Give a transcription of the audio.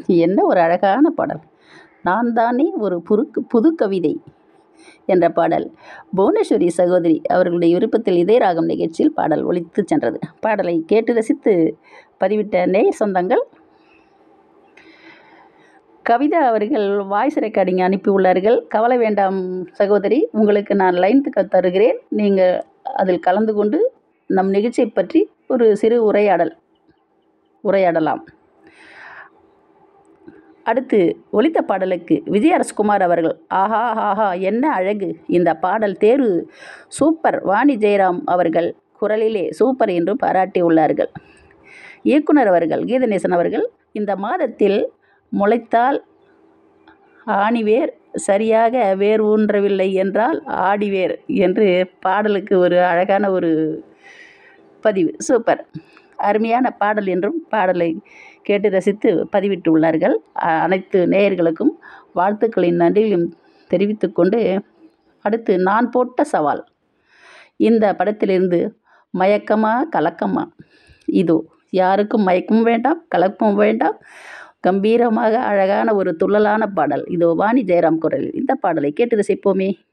என்ன ஒரு அழகான பாடல் நான் தானே ஒரு புருக்கு புது கவிதை என்ற பாடல் புவனேஸ்வரி சகோதரி அவர்களுடைய விருப்பத்தில் இதே ராகம் நிகழ்ச்சியில் பாடல் ஒலித்து சென்றது பாடலை கேட்டு ரசித்து பதிவிட்ட நேயர் சொந்தங்கள் கவிதா அவர்கள் வாய்ஸ் ரெக்கார்டிங் அனுப்பியுள்ளார்கள் கவலை வேண்டாம் சகோதரி உங்களுக்கு நான் லைன் தருகிறேன் நீங்கள் அதில் கலந்து கொண்டு நம் நிகழ்ச்சியை பற்றி ஒரு சிறு உரையாடல் உரையாடலாம் அடுத்து ஒலித்த பாடலுக்கு விஜய் அரசகுமார் அவர்கள் ஆஹா ஆஹா என்ன அழகு இந்த பாடல் தேர்வு சூப்பர் வாணி ஜெயராம் அவர்கள் குரலிலே சூப்பர் என்று பாராட்டியுள்ளார்கள் இயக்குனர் அவர்கள் கீதநேசன் அவர்கள் இந்த மாதத்தில் முளைத்தால் ஆணிவேர் சரியாக வேர் ஊன்றவில்லை என்றால் ஆடிவேர் என்று பாடலுக்கு ஒரு அழகான ஒரு பதிவு சூப்பர் அருமையான பாடல் என்றும் பாடலை கேட்டு ரசித்து பதிவிட்டுள்ளார்கள் அனைத்து நேயர்களுக்கும் வாழ்த்துக்களின் நன்றியும் தெரிவித்துக்கொண்டு அடுத்து நான் போட்ட சவால் இந்த படத்திலிருந்து மயக்கமா கலக்கமா இதோ யாருக்கும் மயக்கமும் வேண்டாம் கலக்கமும் வேண்டாம் கம்பீரமாக அழகான ஒரு துள்ளலான பாடல் இதோ வாணி ஜெயராம் குரலில் இந்த பாடலை கேட்டு ரசிப்போமே